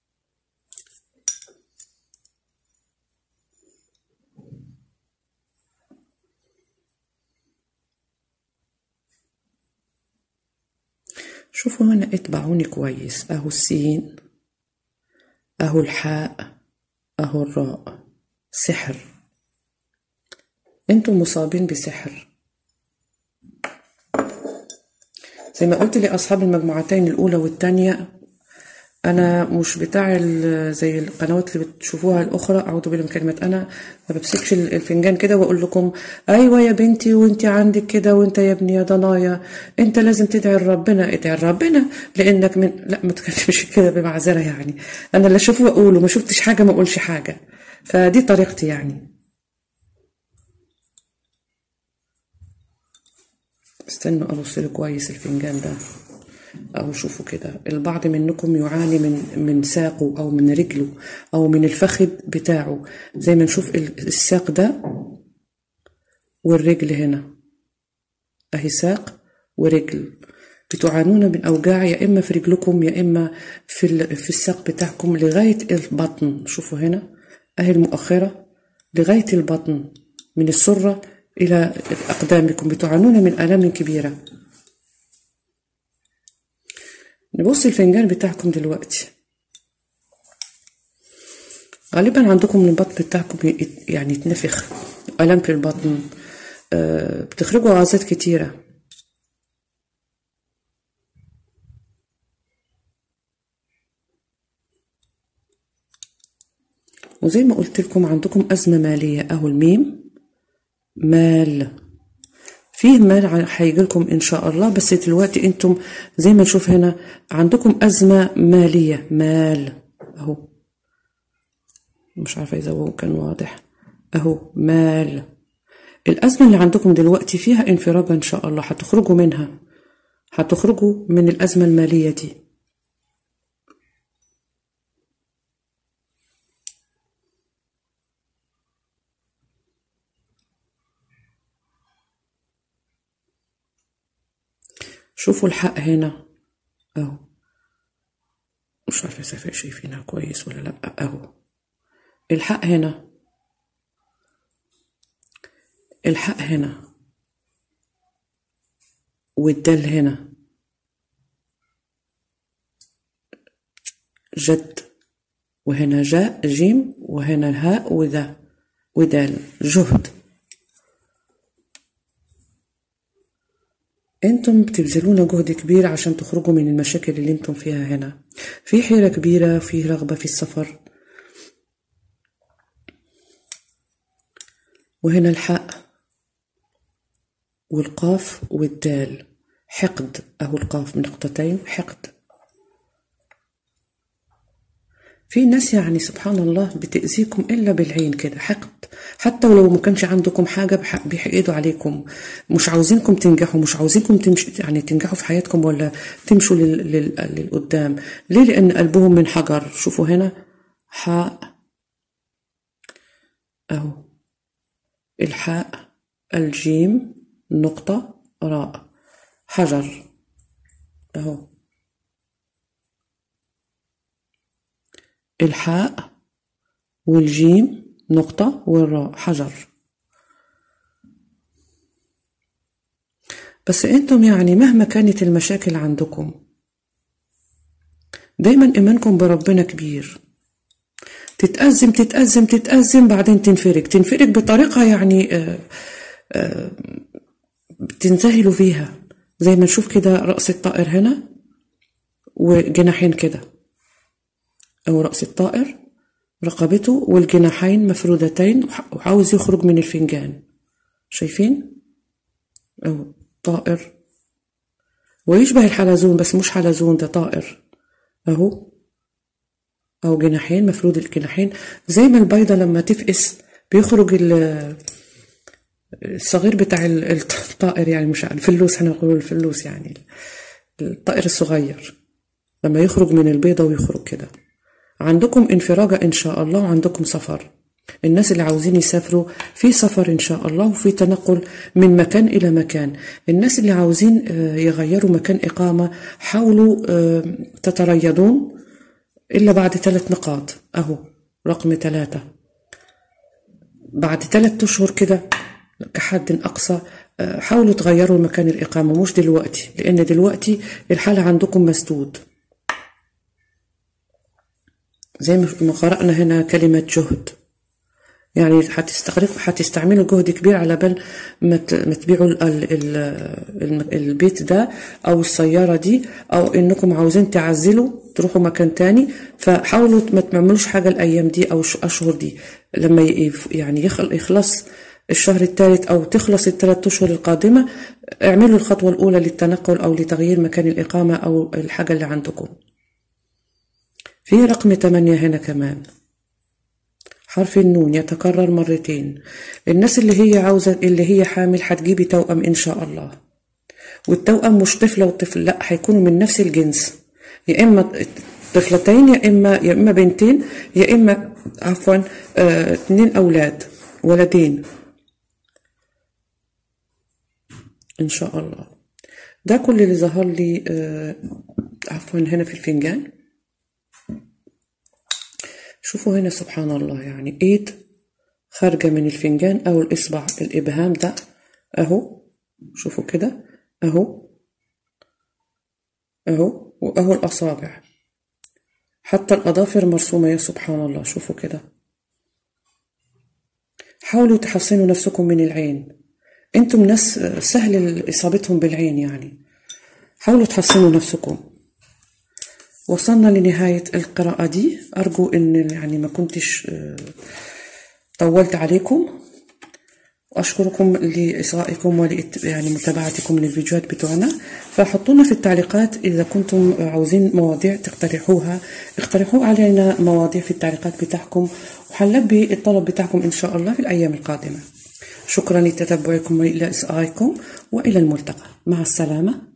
شوفوا هنا اتبعوني كويس اهو السين اهو الحاء اهو الراء سحر انتم مصابين بسحر زي ما قلت لأصحاب المجموعتين الأولى والتانية أنا مش بتاع زي القنوات اللي بتشوفوها الأخرى أعوذ بالله من كلمة أنا ما بمسكش الفنجان كده وأقول لكم أيوة يا بنتي وأنت عندك كده وأنت يا ابني يا ضنايا أنت لازم تدعي لربنا ادعي لربنا لأنك من لا ما تكلمش كده بمعذرة يعني أنا اللي أشوفه أقوله ما شفتش حاجة ما أقولش حاجة فدي طريقتي يعني استنوا ابص له كويس الفنجان ده او شوفوا كده البعض منكم يعاني من من ساقه او من رجله او من الفخذ بتاعه زي ما نشوف الساق ده والرجل هنا اهي ساق ورجل بتعانون من اوجاع يا اما في رجلكم يا اما في في الساق بتاعكم لغايه البطن شوفوا هنا اهي المؤخره لغايه البطن من السره إلى أقدامكم بتعانون من آلام كبيرة نبص الفنجان بتاعكم دلوقتي غالبا عندكم البطن بتاعكم يعني يتنفخ ألم في البطن أه بتخرجوا غازات كتيرة وزي ما قلت لكم عندكم أزمة مالية أهو الميم مال فيه مال هيجي لكم ان شاء الله بس دلوقتي انتم زي ما نشوف هنا عندكم ازمه ماليه مال اهو مش عارفه اذا هو كان واضح اهو مال الازمه اللي عندكم دلوقتي فيها انفراج ان شاء الله هتخرجوا منها هتخرجوا من الازمه الماليه دي شوفوا الحق هنا اهو مش عارفه اذا شايفينها كويس ولا لا اهو الحق هنا الحق هنا والدال هنا جد وهنا جاء جيم وهنا الهاء وذا ودال جهد انتم بتبذلون جهد كبير عشان تخرجوا من المشاكل اللي انتم فيها هنا في حيرة كبيرة في رغبة في السفر وهنا الحاء والقاف والدال حقد اهو القاف من نقطتين حقد في ناس يعني سبحان الله بتأذيكم إلا بالعين كده حقد حتى ولو ما كانش عندكم حاجة بيحقدوا عليكم مش عاوزينكم تنجحوا مش عاوزينكم تمشي يعني تنجحوا في حياتكم ولا تمشوا لل... لل... للقدام ليه لأن قلبهم من حجر شوفوا هنا حاء أهو الحاء الجيم نقطة راء حجر أهو الحاء والجيم نقطة والراء حجر بس انتم يعني مهما كانت المشاكل عندكم دايما ايمانكم بربنا كبير تتأزم تتأزم تتأزم بعدين تنفرج تنفرج بطريقة يعني آآ آآ بتنذهلوا فيها زي ما نشوف كده رأس الطائر هنا وجناحين كده أو رأس الطائر رقبته والجناحين مفرودتين وعاوز يخرج من الفنجان شايفين أو طائر ويشبه الحلزون بس مش حلزون ده طائر اهو او جناحين مفرود الجناحين زي ما البيضة لما تفقس بيخرج الصغير بتاع الطائر يعني مش الفلوس احنا نقول الفلوس يعني الطائر الصغير لما يخرج من البيضة ويخرج كده عندكم انفراجة إن شاء الله وعندكم سفر الناس اللي عاوزين يسافروا في سفر إن شاء الله وفي تنقل من مكان إلى مكان الناس اللي عاوزين يغيروا مكان إقامة حاولوا تتريضون إلا بعد ثلاث نقاط أهو رقم ثلاثة بعد ثلاث أشهر كده كحد أقصى حاولوا تغيروا مكان الإقامة مش دلوقتي لأن دلوقتي الحالة عندكم مسدود زي ما قرأنا هنا كلمة جهد يعني هتستغرقوا هتستعملوا جهد كبير على بال ما تبيعوا ال ال ال البيت ده او السياره دي او انكم عاوزين تعزلوا تروحوا مكان تاني فحاولوا ما تعملوش حاجه الايام دي او الاشهر دي لما يعني يخلص الشهر الثالث او تخلص الثلاث اشهر القادمه اعملوا الخطوه الاولى للتنقل او لتغيير مكان الاقامه او الحاجه اللي عندكم في رقم 8 هنا كمان حرف النون يتكرر مرتين الناس اللي هي عاوزة اللي هي حامل هتجيبي توأم إن شاء الله والتوأم مش طفلة وطفل لا هيكونوا من نفس الجنس يا إما طفلتين يا إما يا إما بنتين يا إما عفوا آه اتنين أولاد ولدين إن شاء الله ده كل اللي ظهر لي آه عفوا هنا في الفنجان شوفوا هنا سبحان الله يعني ايد خارجة من الفنجان او الاصبع الابهام ده اهو شوفوا كده اهو اهو واهو الاصابع حتى الاظافر مرسومة يا سبحان الله شوفوا كده حاولوا تحصنوا نفسكم من العين انتم ناس سهل اصابتهم بالعين يعني حاولوا تحصنوا نفسكم وصلنا لنهاية القراءة دي أرجو إن يعني ما كنتش طولت عليكم وأشكركم لإصغائكم ولإت يعني متابعتكم للفيديوهات بتوعنا فحطونا في التعليقات إذا كنتم عاوزين مواضيع تقترحوها اقترحوا علينا مواضيع في التعليقات بتاعكم وحنلبي الطلب بتاعكم إن شاء الله في الأيام القادمة شكرا لتتبعكم وإلى إصغائكم وإلى الملتقى مع السلامة